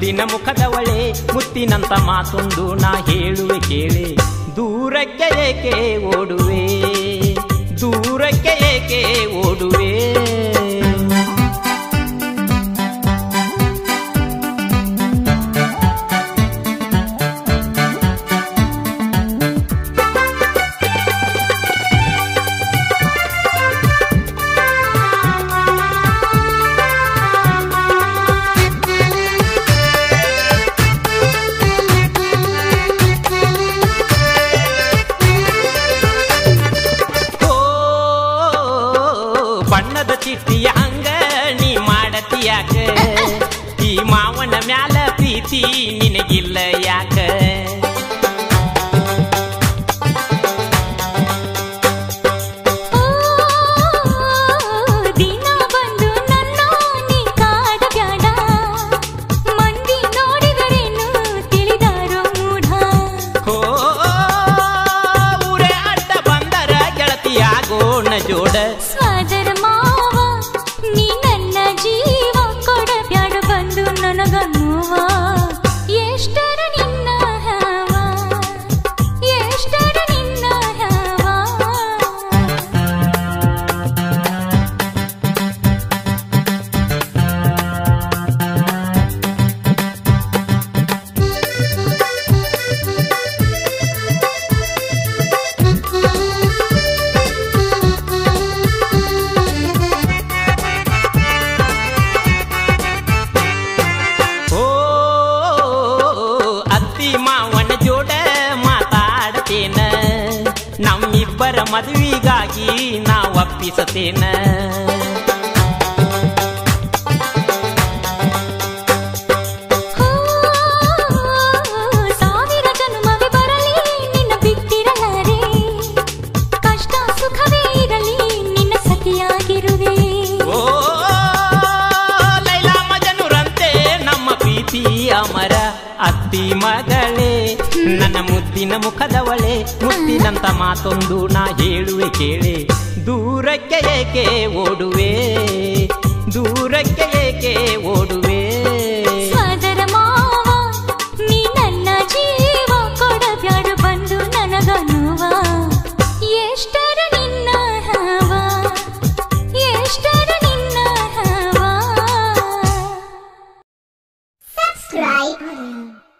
ಮುದ್ದಿನ ಮುಖದವಳೆ ಮುತ್ತಿನಂತ ಮಾತೊಂದು ನಾ ಹೇಳುವೆ ಕೇಳಿ ದೂರಕ್ಕೆ ಏಕೆ ಓಡುವೆ ದೂರಕ್ಕೆ ಏಕೆ ಓಡುವೆ ಓ ಬಣ್ಣದ ಚಿಟ್ಟಿಯ ಹಂಗ ನೀ ಮಾಡತಿಯಾಕ ಈ ಮಾವನ ಮ್ಯಾಲ ಪ್ರೀತಿ ನಿನಗಿಲ್ಲ ಯಾಕ ದಿನ ಬಂದು ನನ್ನ ನೀ ಕಾಡಬ್ಯಾಡ ಮಂದಿ ನೋಡಿದರೇನು ತಿಳಿದಾರೋ ಮೂಢ ಓ ಊರೇ ಅಡ್ಡ ಬಂದರ ಗೆಳತಿಯಾಗೋಣ ಜೋಡ ಸ್ವಾದರ ಮಾವ ನೀ ನನ್ನ ಜೀವ ಕೊಡಬ್ಯಾಡ ಬಂದು ನನಗ ನೋವ ಎಷ್ಟರ ನಿನ್ನ ಹಾವ ಎಷ್ಟರ ನಿನ್ನ ಹಾವ ಓ ಅತ್ತಿ ಮಾವನ ಜೋಡ ಮಾತಾಡ್ತೇನ ನಮ್ಮಿಬ್ಬರ ಮದುವಿಗಾಗಿ ನಾ ಒಪ್ಪಿಸತೇನ ಹೋ, ಸಾವಿರ ಜನ್ಮವೇ ಬರಲಿ ನಿನ್ನ ಬಿಟ್ಟಿರಲಾರೆ ಕಷ್ಟ ಸುಖವೇ ಇರಲಿ ನಿನ್ನ ಸಖಿಯಾಗಿರುವೆ ಓ ಲೈಲಾ ಮಜನುರಂತೆ ನಮ್ಮ ಪ್ರೀತಿ ಅಮರ ಅತ್ತಿ ಮಗಳೇ ನನ್ನ ಮುದ್ದಿನ ಮುಖದವಳೆ ಮುತ್ತಿನಂತ ಮಾತೊಂದು ನಾ ಹೇಳುವೆ ಕೇಳೆ ದೂರಕ್ಕೆ ಏಕೆ ಓಡುವೆ ದೂರಕ್ಕೆ ಏಕೆ ಓಡುವೆ ಸ್ವಾದರ ಮಾವ ನೀ ನನ್ನ ಜೀವ ಕೊಡಬ್ಯಾಡ ಬಂದು ನನಗ ನೋವ ಎಷ್ಟರ ನಿನ್ನ ಹಾವ ಎಷ್ಟರ ನಿನ್ನ ಹಾವ subscribe